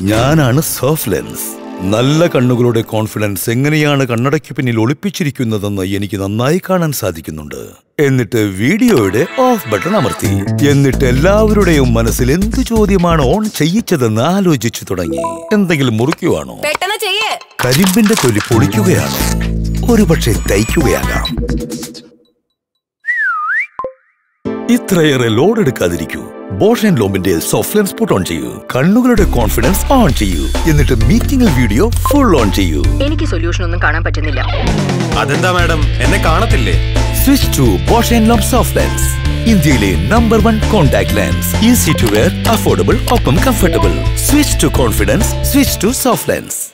ഞാനാണ് soft lens നല്ല കണ്ണുകളുടെ കോൺഫിഡൻസ് എങ്ങനെയാണ് കണ്ണടയ്ക്ക് പിന്നിൽ ഒളിപ്പിച്ചിരിക്കുന്നതെന്ന് എനിക്ക് നന്നായി കാണാൻ സാധിക്കുന്നുണ്ട് എന്നിട്ട് വീഡിയോയുടെ ഓഫ് ബട്ടൺ അമർത്തി എന്നിട്ട് എല്ലാവരുടെയും മനസ്സിൽ എന്ത് ചോദ്യമാണ് ഓൺ ചെയ്യിച്ചതെന്ന് ആലോചിച്ചു തുടങ്ങി എന്തെങ്കിലും മുറിക്കുവാണോ പെട്ടെന്ന് ചെയ്യേ കരിമ്പിന്റെ തൊലി പൊളിക്കുകയാണോ ഒരുപക്ഷെ തയ്ക്കുകയാകാം ഇത്രയേറെ ലോഡ് എടുക്കാതിരിക്കൂ ബോഷ് ആൻഡ് ലോമിന്റെ സോഫ്റ്റ് ലെൻസ് പുട്ട് ഓൺ ചെയ്യൂ കണ്ണുകളുടെ കോൺഫിഡൻസ് ഓൺ ചെയ്യൂ എന്നിട്ട് മീറ്റിംഗിൽ വീഡിയോ ഫുൾ ഓൺ ചെയ്യൂ എനിക്ക് സൊല്യൂഷൻ ഒന്നും കാണാൻ പറ്റുന്നില്ല അതെന്താ മാഡം എന്നെ കാണത്തില്ലേ switch to Bausch and Lomb soft lens ഇന്ത്യയിലെ number one contact lens easy to wear affordable ഒപ്പം comfortable switch to confidence switch to soft lens